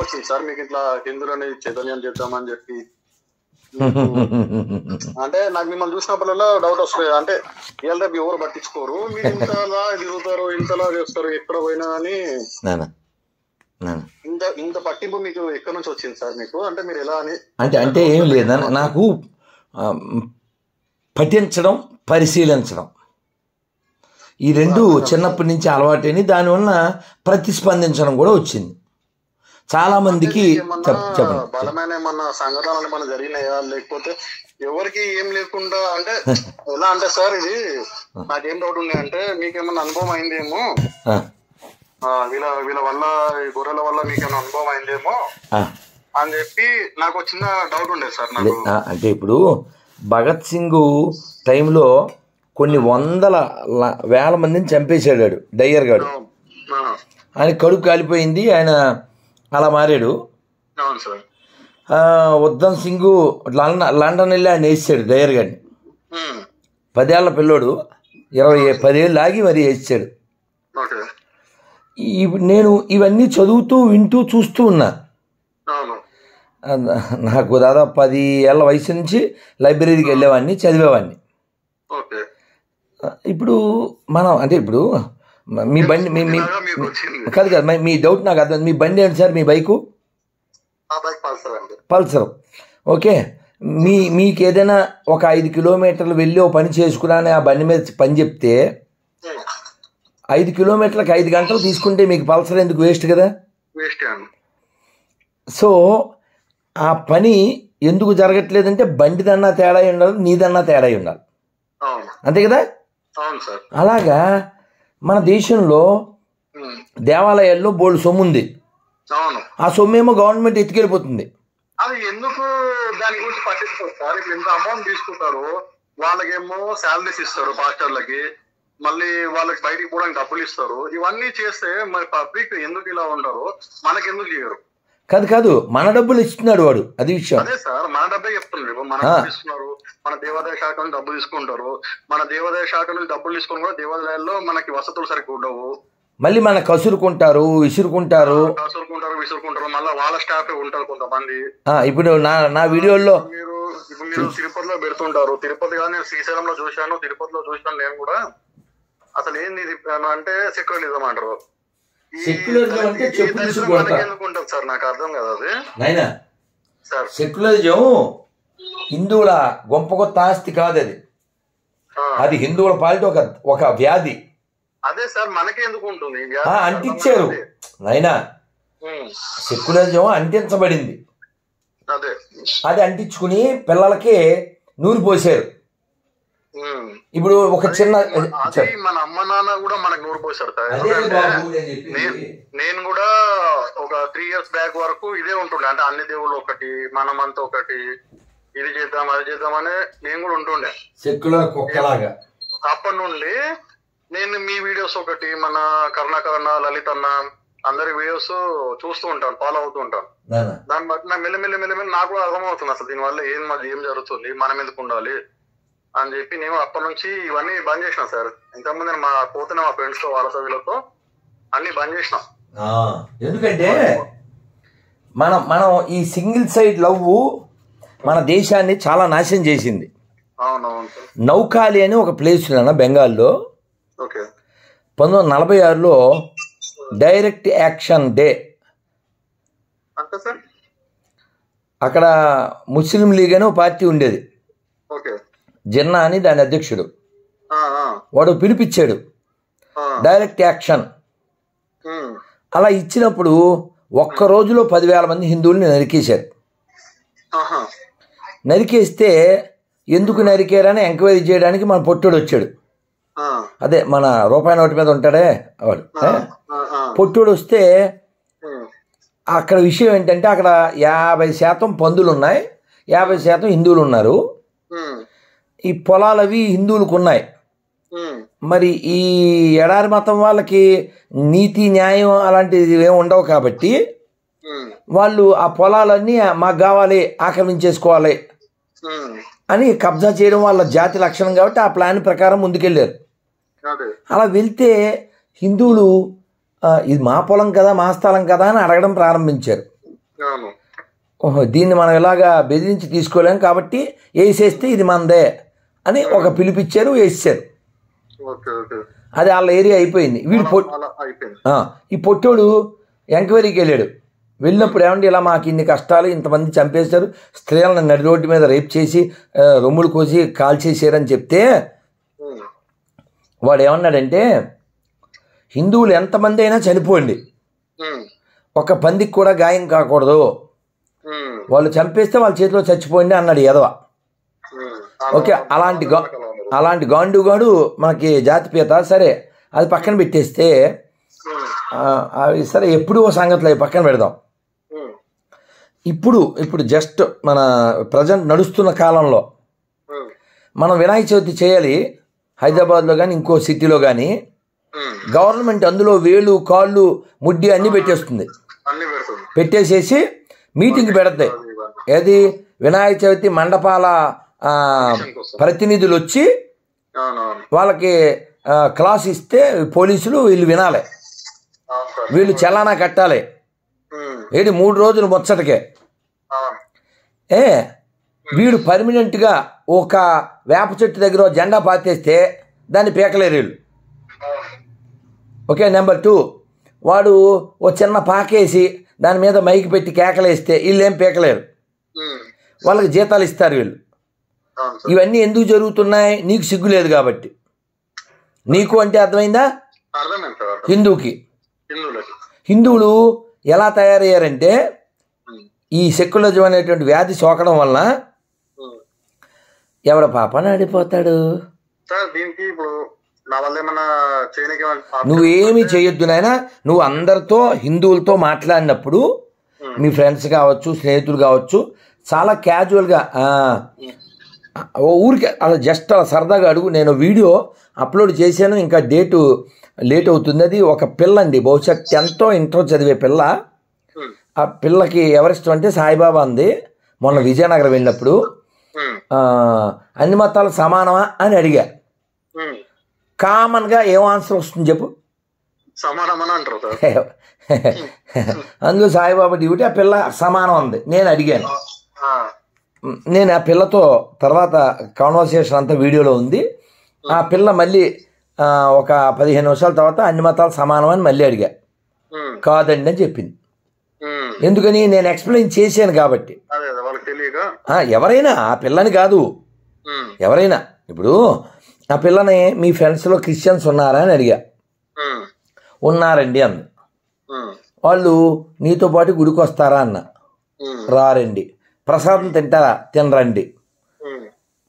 వచ్చింది సార్ మీకు ఇట్లా హిందువులని చైతన్యం చేద్దామని చెప్పి అంటే నాకు మిమ్మల్ని చూసినప్పుడల్లా డౌట్ వస్తుంది అంటే ఇవాళ రేపు ఎవరు పట్టించుకోరు మీరు ఇంతలా తిరుగుతారు ఇంతలా చేస్తారు ఎక్కడ పోయినా అని నాన్న నాన్న ఇంత ఇంత పట్టింపు మీకు ఎక్కడి నుంచి వచ్చింది సార్ మీకు అంటే మీరు ఎలా అని అంటే అంటే ఏం లేదు నాన్న నాకు ఆ, పఠించడం పరిశీలించడం ఈ రెండు చిన్నప్పటి నుంచి అలవాటైన దానివల్ల ప్రతిస్పందించడం కూడా వచ్చింది చాలామందికి ఏమన్నా చెప్ చెప్పండి బలమైన ఏమన్నా సంఘటనలు ఏమన్నా జరిగినాయా లేకపోతే ఎవరికి ఏం లేకుండా అంటే ఎలా అంటే సార్ ఇది నాకేం డౌట్ ఉంది అంటే మీకేమన్నా అనుభవం అయిందేమో ఆ, ఆ, వీళ్ళ వీళ్ళ వల్ల ఈ గొర్రెల వల్ల మీకేమైనా అనుభవం అయిందేమో ఆ. అని చెప్పి నాకు ఒక చిన్న డౌట్ ఉండేది సార్ నాకు ఆ, అంటే ఇప్పుడు భగత్ సింగ్ టైంలో కొన్ని వందల ల- వేల మందిని చంపేశాడు వాడు, డయ్యర్ గాడు ఆ, ఆయన కడుపు కాలిపోయింది ఆయన అలా మారాడు అవును సార్ ఆ, ఉద్దమ్ సింగ్ లండన్ లండన్ వెళ్ళి ఆయన వేసాడు డయ్యర్ గాడిని ఉమ్, పదేళ్ల పిల్లోడు ఇరవై పదేళ్ళు ఆగి మరి వేసాడు ఓకే ఇప్పుడు నేను ఇవన్నీ చదువుతూ వింటూ చూస్తూ ఉన్నా అవును ఆ, నాకు దాదాపు పది ఏళ్ళ వయసు నుంచి లైబ్రరీకి వెళ్ళేవాడిని చదివేవాడిని ఓకే ఆ, ఇప్పుడు మనం అంటే ఇప్పుడు మ- మీ బండి మీ మీ ఇలాగా మీకు వచ్చింది కాదు కాదు మీ- మీ డౌట్ నాకు అర్థం మీ బండి ఏంటి సార్ మీ బైకు ఆ బైక్ పల్సర్ అండి పల్సర్ ఓకే మీ మీకు ఏదైనా ఒక ఐదు కిలోమీటర్లు వెళ్ళి ఓ పని చేసుకురాని ఆ బండి మీద పని చెప్తే ఉమ్, ఐదు కిలోమీటర్లకు ఐదు గంటలు తీసుకుంటే మీకు పల్సర్ ఎందుకు వేస్ట్ కదా వేస్ట్ అండి సో ఆ పని ఎందుకు జరగట్లేదంటే బండిదన్నా తేడా అయి ఉండాలి నీదన్నా తేడా అయి ఉండాలి అవును అంతే కదా అవును సార్ అలాగా మన దేశంలో ఉమ్, దేవాలయాల్లో బోల్డ్ సొమ్ము ఉంది అవును ఆ సొమ్మేమో గవర్నమెంట్ ఎత్తుకెళ్ళిపోతుంది అది ఎందుకు దాని గురించి పట్టించుకోరు సార్ ఇప్పుడు ఇంత అమౌంట్ తీసుకుంటారు వాళ్ళకేమో శాలరీస్ ఇస్తారు పాస్టర్లకి మళ్ళీ వాళ్ళకి బయటికి పోవడానికి డబ్బులు ఇస్తారు ఇవన్నీ చేస్తే మరి పబ్లిక్ ఎందుకు ఇలా ఉండరు మనకి ఎందుకు చేయరు కాదు కాదు మన డబ్బులు ఇస్తున్నాడు వాడు అది విషయం అదే సార్ మన డబ్బే చెప్తున్నారు ఇప్పుడు మన ఆ. డబ్బులు ఇస్తున్నారు మన దేవాదాయ శాఖ నుంచి డబ్బులు తీసుకుంటారు మన దేవాదాయ శాఖ నుంచి డబ్బులు తీసుకుని కూడా దేవాలయాల్లో మనకి వసతులు సరిగ్గా ఉండవు మళ్ళీ మన కసురుకుంటారు విసురుకుంటారు కసురుకుంటారు విసురుకుంటారు మళ్ళీ వాళ్ళ స్టాఫే ఉంటారు కొంతమంది ఆ, ఇప్పుడు నా నా వీడియోల్లో మీరు ఇప్పుడు మీరు తిరుపతిలో పెడుతుంటారు తిరుపతి కానీ నేను శ్రీశైలంలో చూశాను తిరుపతిలో చూశాను నేను కూడా అసలు ఏంది ఇది అని అంటే సెక్యులరిజం అంటారు ఈ Secularism అంటే ఈ చెప్పు దరిద్రం తీసుకుంటా. మనకి ఎందుకు ఉంటుంది సార్ నాకు అర్థం కదా అది నాయనా సార్ సెక్యులరిజం హిందువుల గొప్ప కొత్త ఆస్తి కాదు అది ఆ, అది హిందువుల పాలిట ఒక ఒక వ్యాధి అదే సార్ మనకి ఎందుకు ఉంటుంది ఈ ఆ, వ్యాధి అంటించారు అదే. నాయనా ఉమ్, సెక్యులరిజం అంటించబడింది అదే అది అంటించుకుని పిల్లలకి నూనె పోసారు ఉమ్. ఇప్పుడు ఒక చిన్న అది మన అమ్మ నాన్న కూడా మనకు నూరు పోసారు సార్ అదే ఎందుకంటే బాబు నేను చెప్పింది. నేను- నేను కూడా ఒక త్రీ ఇయర్స్ బ్యాక్ వరకు ఇదే ఉంటుండే అంటే అన్ని దేవుళ్ళు ఒకటి మనమంతా ఒకటి ఇది చేద్దాం అది చేద్దాం అని నేను కూడా ఉంటుండే సెక్యులర్ కుక్కలాగా అప్పటి నుండి నేను మీ వీడియోస్ ఒకటి మన కరుణాకర్ అన్న లలిత్ అన్న అందరి వీడియోస్ చూస్తూ ఉంటాను ఫాలో అవుతూ ఉంటాను నాన్న దాన్ని బట్టి నాకు మెల్లమెల్లి మెల్లమెల్లి నాకు కూడా అర్థమవుతుంది అసలు దీనివల్ల ఏం మరి ఏం జరుగుతుంది మనం ఎందుకు ఉండాలి అని చెప్పి నేను అప్పటి నుంచి ఇవన్నీ బంద్ చేసిన సార్ ఇంతకుముందు నేను మా పోతున్న మా ఫ్రెండ్స్ తో వాళ్ళతో వీళ్ళతో అన్ని బంద్ చేసిన ఆ, ఎందుకంటే మనం మనం ఈ సింగిల్ సైడ్ లవ్ మన దేశాన్ని చాలా నాశనం చేసింది అవునవును సార్ నౌకాలి అని ఒక ప్లేస్ ఉందన్న బెంగాల్లో ఓకే పంతొమ్మిది వందల నలభై ఆరులో డైరెక్ట్ యాక్షన్ డే అంతే సార్ అక్కడ ముస్లిం లీగ్ అని ఒక పార్టీ ఉండేది ఓకే జిన్నా అని దాని అధ్యక్షుడు ఆ, ఆ, వాడు పిలిపించాడు ఆ. డైరెక్ట్ యాక్షన్ ఉమ్, అలా ఇచ్చినప్పుడు ఒక్క రోజులో పదివేల మంది హిందువుల్ని నరికేశారు ఆహా. నరికేస్తే ఎందుకు నరికారని ఎంక్వైరీ చేయడానికి మన పొట్టుడు వచ్చాడు ఆ, అదే మన రూపాయి నోటి మీద ఉంటాడే వాడు ఆ, ఏ? ఆ, ఆ. పొట్టుడు వస్తే ఉమ్, అక్కడ విషయం ఏంటంటే అక్కడ యాభై శాతం పందులు ఉన్నాయి యాభై శాతం హిందువులు ఉన్నారు ఉమ్, ఈ పొలాలు అవి హిందువులకు ఉన్నాయి ఉమ్, మరి ఈ ఎడారి మతం వాళ్ళకి నీతి న్యాయం అలాంటివి ఏమి ఉండవు కాబట్టి ఉమ్, వాళ్ళు ఆ పొలాలన్నీ మాకు కావాలి ఆక్రమించేసుకోవాలి ఉమ్. అని కబ్జా చేయడం వాళ్ళ జాతి లక్షణం కాబట్టి ఆ ప్లాన్ ప్రకారం ముందుకెళ్ళారు అదే అలా వెళ్తే హిందువులు "ఆ, ఇది మా పొలం కదా మా స్థలం కదా అని అడగడం ప్రారంభించారు అవును ఓహో దీన్ని మనం ఇలాగా బెదిరించి తీసుకోలేం కాబట్టి వేసేస్తే ఇది మనదే అని ఒక పిలిపిచ్చారు వేసారు ఓకే ఓకే అది వాళ్ళ ఏరియా అయిపోయింది వీడు పొ అలా అయిపోయింది ఆ, ఈ పొట్టోడు ఎంక్వైరీకి వెళ్ళాడు వెళ్ళినప్పుడు ఏమంటే ఇలా మాకు ఇన్ని కష్టాలు ఇంతమంది చంపేశారు స్త్రీలను నడి రోడ్డు మీద రేప్ చేసి ఆ, రొమ్ములు కోసి కాల్చేసారని చెప్తే ఉమ్, వాడు ఏమన్నాడంటే హిందువులు ఎంతమంది అయినా చనిపోండి ఉమ్, ఒక పందికి కూడా గాయం కాకూడదు ఉమ్, వాళ్ళు చంపేస్తే వాళ్ళ చేతిలో చచ్చిపోయింది అన్నాడు ఎదవ ఉమ్. ఓకే అలాంటి గా అలాంటి గాండుగాడు మనకి జాతిపీత సరే అది పక్కన పెట్టేస్తే ఉమ్, ఆ, అవి సరే ఎప్పుడు ఓ సంగతులు అవి పక్కన పెడదాం ఉమ్, ఇప్పుడు ఇప్పుడు జస్ట్ మన ప్రజెంట్ నడుస్తున్న కాలంలో ఉమ్, మనం వినాయక చవితి చేయాలి హైదరాబాద్లో కానీ ఇంకో సిటీలో కానీ ఉమ్. గవర్నమెంట్ అందులో వేలు కాళ్ళు ముడ్డి అన్నీ పెట్టేస్తుంది అన్ని పెడుతుంది పెట్టేసేసి మీటింగ్ పెడతాయి అది ఇవన్నీ. ఏది వినాయక చవితి మండపాల ఆ, ప్రతినిధులు వచ్చి అవునవును వాళ్ళకి ఆ, క్లాస్ ఇస్తే పోలీసులు వీళ్ళు వినాలి అవును సార్ వీళ్ళు చలానా కట్టాలి ఉమ్, ఏది మూడు రోజులు ముచ్చటకే అవును ఏ వీడు పర్మనెంట్గా ఒక వేప చెట్టు దగ్గర ఓ జెండా పాతేస్తే దాన్ని పీకలేరు వీళ్ళు అవును ఓకే నెంబర్ టూ వాడు ఓ చిన్న పాకేసి దాని మీద మైకి పెట్టి కేకలేస్తే వీళ్ళు ఏం పీకలేరు ఉమ్, వాళ్ళకి జీతాలు ఇస్తారు వీళ్ళు అవును సార్ ఇవన్నీ ఎందుకు జరుగుతున్నాయి నీకు సిగ్గు లేదు కాబట్టి నీకు అంటే అర్థమైందా అర్థమైంది సార్ అర్థం హిందూకి హిందువులకి హిందువులు ఎలా తయారయ్యారంటే ఉమ్, ఈ సెక్యులరిజం అనేటువంటి వ్యాధి సోకడం వలన ఉమ్. ఎవడ పాపని ఆడిపోతాడు సార్ దీనికి ఇప్పుడు నా వల్ల ఏమన్నా చేయడానికి ఏమన్నా నువ్వేమి చేయొద్దు నాయన నువ్వు అందరితో హిందువులతో మాట్లాడినప్పుడు మీ ఫ్రెండ్స్ కావచ్చు స్నేహితులు కావచ్చు చాలా క్యాజువల్గా ఆ, ఓ ఊరికి అలా జస్ట్ అలా సరదాగా అడుగు నేను వీడియో అప్లోడ్ చేశాను ఇంకా డేటు లేట్ అవుతుంది అది ఒక పిల్ల అండి బహుశా టెన్త్ ఇంటర్ చదివే పిల్ల ఉమ్, ఆ పిల్లకి ఎవరిష్టం అంటే సాయిబాబా అంది మొన్న విజయనగరం వెళ్ళినప్పుడు ఉమ్, ఆ, అన్ని మతాలు సమానమా అని అడిగా ఉమ్. కామన్గా ఏం ఆన్సర్ వస్తుంది చెప్పు సమానమని అంటారు సార్ అందులో సాయిబాబా డ్యూటీ ఆ పిల్ల సమానం ఉంది నేను అడిగాను ఆ, నేను ఆ పిల్లతో తర్వాత కాన్వర్సేషన్ అంతా వీడియోలో ఉంది ఆ పిల్ల మళ్ళీ ఆ, ఒక పదిహేను నిమిషాల తర్వాత అన్ని మతాలు సమానం అని మళ్ళీ అడిగా ఉమ్, కాదండి అని చెప్పింది ఉమ్. ఎందుకని నేను ఎక్స్ప్లెయిన్ చేశాను కాబట్టి అదే అదే వాళ్ళకి తెలియక ఆ, ఎవరైనా ఆ పిల్లని కాదు ఉమ్, ఎవరైనా ఇప్పుడు ఆ పిల్లని మీ ఫ్రెండ్స్లో క్రిస్టియన్స్ ఉన్నారా అని అడిగా ఉమ్, ఉన్నారండి అంది ఉమ్, వాళ్ళు నీతో పాటు గుడికి వస్తారా అన్న ఉమ్, రారండి ప్రసాదం తింటారా తినరండి ఉమ్.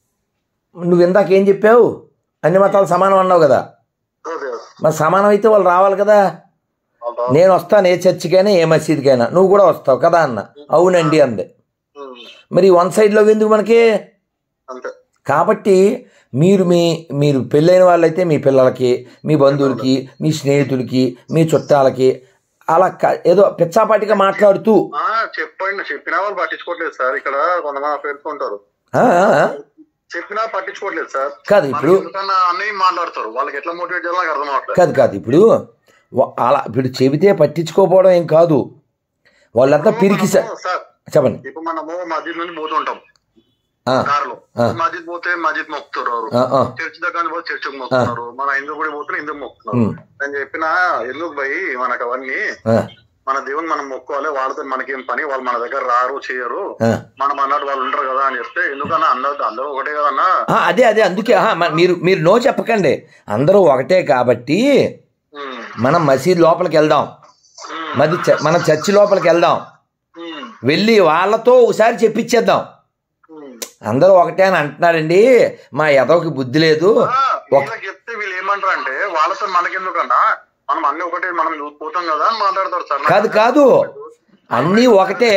నువ్వు ఇందాక ఏం చెప్పావు అన్ని మతాలు సమానం అన్నావు కదా అదే మరి సమానం అయితే వాళ్ళు రావాలి కదా అబ్బా. నేను వస్తాను ఏ చర్చికైనా ఏ మసీద్కైనా నువ్వు కూడా వస్తావు కదా అన్న అవునండి అంది ఉమ్, మరి వన్ సైడ్లో ఎందుకు మనకి అంతే కాబట్టి మీరు మీ మీరు పెళ్ళైన వాళ్ళైతే మీ పిల్లలకి మీ బంధువులకి మీ స్నేహితులకి మీ చుట్టాలకి అలా క- ఏదో పిచ్చాపాటిగా మాట్లాడుతూ ఆ చెప్పండి చెప్పినా వాళ్ళు పట్టించుకోవట్లేదు సార్ ఇక్కడ కొంతమంది ఫ్రెండ్స్ ఉంటారు ఆ, ఆ, ఆ, చెప్పినా పట్టించుకోవట్లేదు సార్ కాదు ఇప్పుడు ఎందుకన్నా అన్నీ మాట్లాడతారు వాళ్ళకి ఎట్లా మోటివేట్ చేయాలో నాకు అర్థం అవట్లేదు కాదు కాదు ఇప్పుడు వ- అలా ఇప్పుడు చెబితే పట్టించుకోకపోవడం ఏం కాదు వాళ్ళంతా పిరికి స- మనము, సార్ చెప్పండి ఇప్పుడు మనము మస్జిద్ నుంచి పోతుంటాం ఆ, దారిలో ఆ. మస్జిద్ పోతే మస్జిద్ మొక్కుతున్నారు ఆ, ఆ, చర్చ్ దగ్గర పోతే చర్చ్ మొక్కుతున్నారు మన హిందూ గుడి పోతే హిందూ మొక్కుతున్నారు ఉమ్, నేను చెప్పిన ఎందుకు భయ్ మనకు అవన్నీ ఆ, మన దేవుని మనం మొక్కోవాలి వాళ్ళతో మనకేం పని వాళ్ళు మన దగ్గర రారు చేయరు ఆ. మనం అన్నట్టు వాళ్ళు ఉంటారు కదా అని చెప్తే ఎందుకన్నా అందరూ అందరూ ఒకటే కదన్నా ఆ, అదే అదే అందుకే ఆహా, మ- మీరు మీరు నో చెప్పకండి అందరూ ఒకటే కాబట్టి ఉమ్, మనం మసీద్ లోపలికి వెళ్దాం ఉమ్, మరి చ- మన చర్చి లోపలికి వెళ్దాం ఉమ్, వెళ్ళి వాళ్ళతో ఒకసారి చెప్పించేద్దాం ఉమ్. అందరూ ఒకటే అని అంటున్నారండి మా ఎదవకి బుద్ధి లేదు ఆ, వీళ్ళకి చెప్తే వీళ్ళు ఏమంటారు అంటే వాళ్ళతో మనకెందుకన్నా మనం అన్ని ఒకటే మనం పోతాం కదా అని మాట్లాడతారు సార్ కాదు కాదు అన్నీ ఒకటే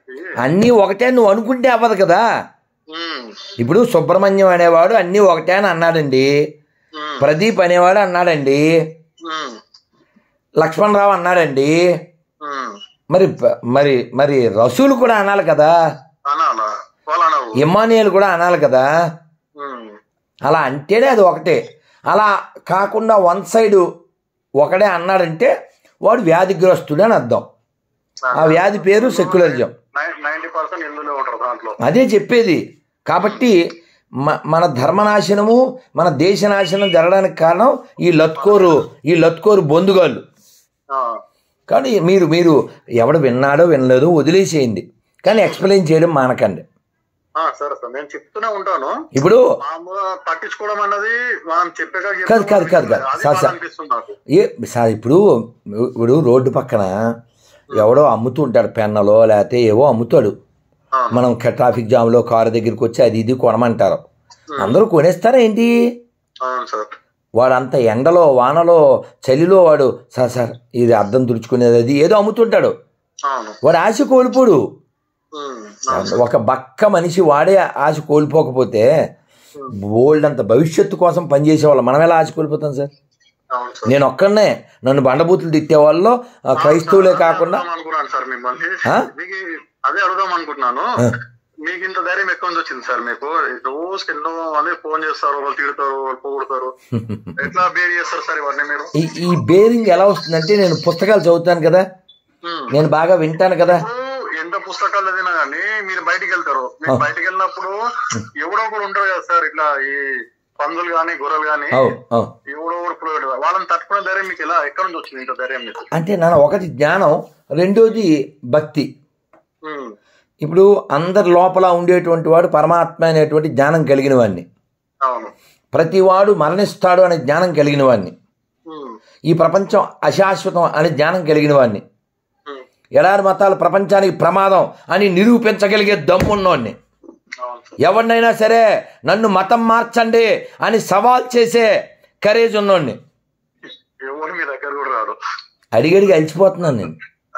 అన్నీ ఒకటే నువ్వు అనుకుంటే అవ్వదు కదా ఉమ్, ఇప్పుడు సుబ్రహ్మణ్యం అనేవాడు అన్నీ ఒకటే అని అన్నాడండి ఉమ్, ప్రదీప్ అనేవాడు అన్నాడండి ఉమ్, లక్ష్మణరావు అన్నాడండి ఉమ్. మరి ప- మరి మరి రసూలు కూడా అనాలి కదా అనాలా వాళ్ళు అనవు ఇమానియల్ కూడా అనాలి కదా ఉమ్, అలా అంటేనే అది ఒకటే అలా కాకుండా వన్ సైడ్ ఒకడే అన్నాడంటే వాడు వ్యాధిగ్రస్తుడు అని అర్థం ఆ వ్యాధి పేరు సెక్యులరిజం నైన్టీ పర్సెంట్ హిందువులే ఉంటారు దాంట్లో అదే చెప్పేది కాబట్టి మ- మన ధర్మనాశనము మన దేశ నాశనం జరగడానికి కారణం ఈ లత్కోరు ఈ లత్కోరు బొందుగాళ్ళు ఆ, కానీ మీరు మీరు ఎవడు విన్నాడో వినలేదో వదిలేసేయండి కానీ ఎక్స్ప్లెయిన్ చేయడం మానకండి ఆ, సరే సార్ నేను చెప్తూనే ఉంటాను ఇప్పుడు మామూలుగా పట్టించుకోవడం అన్నది మనం చెప్పాక కాదు, కాదు, కాదు, కాదు. అది సార్, బాధ సార్. అనిపిస్తుంది నాకు ఏ సార్ ఇప్పుడు ఇప్పుడు రోడ్డు పక్కన ఎవడో అమ్ముతూ ఉంటాడు పెన్నలో లేకపోతే ఏవో అమ్ముతాడు ఆ, మనం క- ట్రాఫిక్ జామ్లో కారు దగ్గరికి వచ్చి అది ఇది కొనమంటారు అందరూ కొనేస్తారా ఏంటి అవును సార్ వాడు అంత ఎండలో వానలో చలిలో వాడు సార్ సార్ ఇది అద్దం తుడుచుకునేది అది ఏదో అమ్ముతుంటాడు అవును వాడు ఆశ కోల్పోడు ఉమ్, అవును. ఒక బక్క మనిషి వాడే ఆశ కోల్పోకపోతే బోల్డ్ అంత భవిష్యత్తు కోసం పనిచేసే వాళ్ళు మనం ఎలా ఆశ కోల్పోతాం సార్ అవును సార్ నేను ఒక్కడనే నన్ను బండబూతులు తిట్టే వాళ్ళు ఆ, క్రైస్తవులే కాకుండా అడుగుదాం అనుకున్నాను సార్ మిమ్మల్ని ఆ? మీకు అదే అడుగుదాం అనుకుంటున్నాను మీకు ఇంత ధైర్యం ఎక్కువ నుంచి వచ్చింది సార్ మీకు రోజుకి ఎన్నో మంది ఫోన్ చేస్తారు వాళ్ళు తిడతారు వాళ్ళు పొగుడతారు ఎట్లా బిహేవ్ చేస్తారు సార్ ఇవన్నీ మీరు ఈ ఈ బేరింగ్ ఎలా వస్తుందంటే నేను పుస్తకాలు చదువుతాను కదా ఉమ్. నేను బాగా వింటాను కదా ఇప్పుడు ఎంత పుస్తకాలు చదివినా కానీ మీరు బయటికి వెళ్తారు మీరు బయటికి వెళ్ళినప్పుడు ఎవడో ఒకడు ఉంటారు కదా సార్ ఇట్లా ఈ పందులు గాని గొర్రెలు గాని అవు అవు ఎవడో ఒకడు ప్రొవైడ్ వాళ్ళని తట్టుకునే ధైర్యం మీకు ఎలా ఎక్కడ నుంచి వచ్చింది ఇంత ధైర్యం మీకు అంటే నాన్న ఒకటి జ్ఞానం రెండోది భక్తి ఉమ్. ఇప్పుడు అందరి లోపల ఉండేటువంటి వాడు పరమాత్మ అనేటువంటి జ్ఞానం కలిగిన వాడిని అవును ప్రతివాడు మరణిస్తాడు అనే జ్ఞానం కలిగిన వాడిని ఉమ్. ఈ ప్రపంచం అశాశ్వతం అనే జ్ఞానం కలిగిన వాడిని ఉమ్. ఎడారి మతాలు ప్రపంచానికి ప్రమాదం అని నిరూపించగలిగే దమ్మున్నోడిని అవును సార్ ఎవరినైనా సరే నన్ను మతం మార్చండి అని సవాల్ చేసే కరేజ్ ఉన్నోడిని ఎవరు మీ దగ్గర కూడా రాడు అడిగడిగి అలిచిపోతున్నాను నేను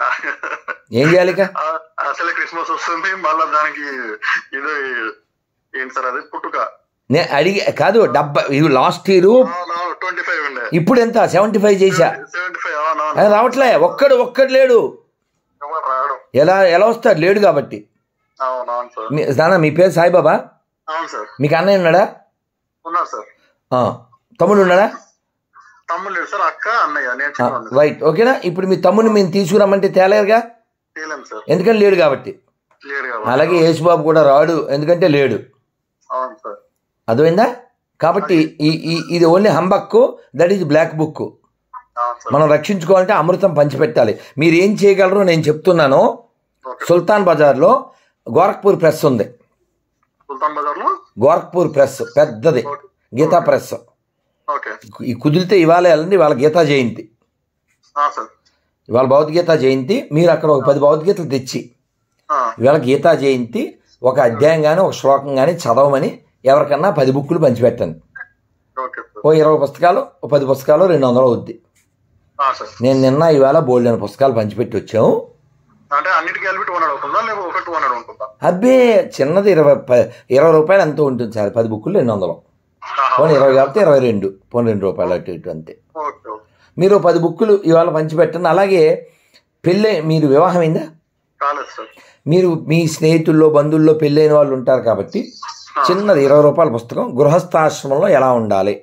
ఏం చేయాలి ఇక ఆ, అసలే క్రిస్మస్ వస్తుంది మళ్ళా దానికి ఇది ఏంటి సార్ అది పుట్టుక నేను అడిగి కాదు డెబ్బై ఇది లాస్ట్ ఇయర్ ట్వంటీ ఫైవ్ ఉండే ఇప్పుడు ఎంత సెవెంటీ ఫైవ్ చేశా సెవెంటీ ఫైవ్ అవునవును అది రావట్లే ఒక్కడు ఒక్కడు లేడు ఎవరు రాడు ఎలా ఎలా వస్తాడు లేడు కాబట్టి అవునవును సార్ మీ నాన్న మీ పేరు సాయిబాబా అవును సార్ మీకు అన్నయ్య ఉన్నాడా ఉన్నారు సార్ ఆ, తమ్ముడు ఉన్నాడా తమ్ముడు లేడు సార్ అక్క అన్నయ్య నేను చిన్న రైట్ ఓకేనా ఇప్పుడు మీ తమ్ముడిని మేము తీసుకురమ్మంటే తేలేరుగా చేయలేము సార్ ఎందుకని లేడు కాబట్టి లేడు కాబట్టి అలాగే యేసుబాబు కూడా రాడు ఎందుకంటే లేడు అవును సార్ అర్థమైందా కాబట్టి ఈ ఈ ఇది only humbug that is black book అవును సార్ మనం రక్షించుకోవాలంటే అమృతం పంచిపెట్టాలి మీరు ఏం చేయగలరో నేను చెప్తున్నాను ఓకే సుల్తాన్ బజార్లో గోరఖ్పూర్ ప్రెస్ ఉంది సుల్తాన్ బజార్ లో గోరఖ్పూర్ ప్రెస్ పెద్దది గీతా ప్రెస్ ఓకే ఈ కుదిరితే ఇవాళ వెళ్ళండి ఇవాళ గీతా జయంతి ఆ, సార్ ఇవాళ భగవద్గీత జయంతి మీరు అక్కడ ఒక పది భగవద్గీతలు తెచ్చి ఆ, ఇవాళ గీతా జయంతి ఒక అధ్యాయం కానీ ఒక శ్లోకం కానీ చదవమని ఎవరికన్నా పది బుక్కులు పంచిపెట్టండి ఓకే సార్ ఓ ఇరవై పుస్తకాలు ఓ పది పుస్తకాలు రెండు వందలు అవుద్ది ఆ, సార్ నేను నిన్న ఇవాళ బోల్డ్ అనే పుస్తకాలు పంచిపెట్టి వచ్చాము అంటే అన్నిటికీ కలిపి టూ హండ్రెడ్ అవుతుందా లేకపోతే ఒక టూ హండ్రెడ్ ఉంటుందా అబ్బే చిన్నది ఇరవై ప- ఇరవై రూపాయలు ఎంతో ఉంటుంది సార్ పది బుక్కులు రెండు వందలు ఆహా, పోనీ ఇరవై కాబట్టి ఇరవై రెండు పోనీ రెండు రూపాయలు అటు ఇటు అంతే ఓకే ఓకే మీరు పది బుక్కులు ఇవాళ పంచిపెట్టండి అలాగే పెళ్ళి మీరు వివాహం అయిందా కాలేదు సార్ మీరు మీ స్నేహితుల్లో బంధువుల్లో పెళ్ళైన వాళ్ళు ఉంటారు కాబట్టి చిన్నది ఇరవై రూపాయల పుస్తకం గృహస్థాశ్రమంలో ఎలా ఉండాలి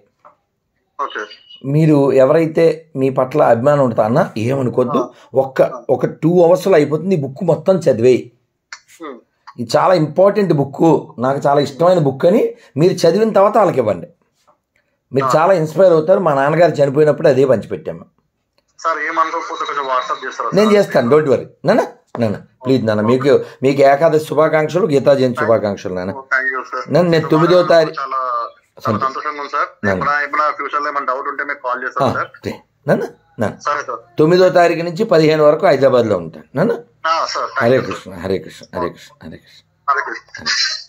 ఓకే మీరు ఎవరైతే మీ పట్ల అభిమానం ఉంటుందో అన్న ఏమనుకోద్దు ఒక్క ఒక టూ అవర్స్లో అయిపోతుంది ఈ బుక్ మొత్తం చదివేయి ఉమ్, ఇది చాలా ఇంపార్టెంట్ బుక్ నాకు చాలా ఇష్టమైన బుక్ అని మీరు చదివిన తర్వాత వాళ్ళకి ఇవ్వండి మీరు చాలా ఇన్స్పైర్ అవుతారు మా నాన్నగారు చనిపోయినప్పుడు అదే పంచిపెట్టాము సార్ ఏమనుకోకపోతే కొంచెం వాట్సాప్ చేస్తారా నేను చేస్తాను డోంట్ వరీ నాన్న నాన్న ప్లీజ్ నాన్న మీకు మీకు ఏకాదశి శుభాకాంక్షలు గీతా జయంతి శుభాకాంక్షలు నాన్న థ్యాంక్ యూ సార్ నన్ను నేను తొమ్మిదో తారీఖు చాలా చాలా సంతోషంగా ఉంది సార్ ఎప్పుడైనా ఎప్పుడైనా ఫ్యూచర్ లో ఏమైనా డౌట్ ఉంటే మీకు కాల్ చేస్తాను సార్ నాన్న నాన్న సరే సార్ తొమ్మిదో తారీఖు నుంచి పదిహేను వరకు హైదరాబాద్లో ఉంటాను నాన్న ఆ, సార్ హరే కృష్ణ హరే కృష్ణ హరే కృష్ణ హరే కృష్ణ హరే కృష్ణ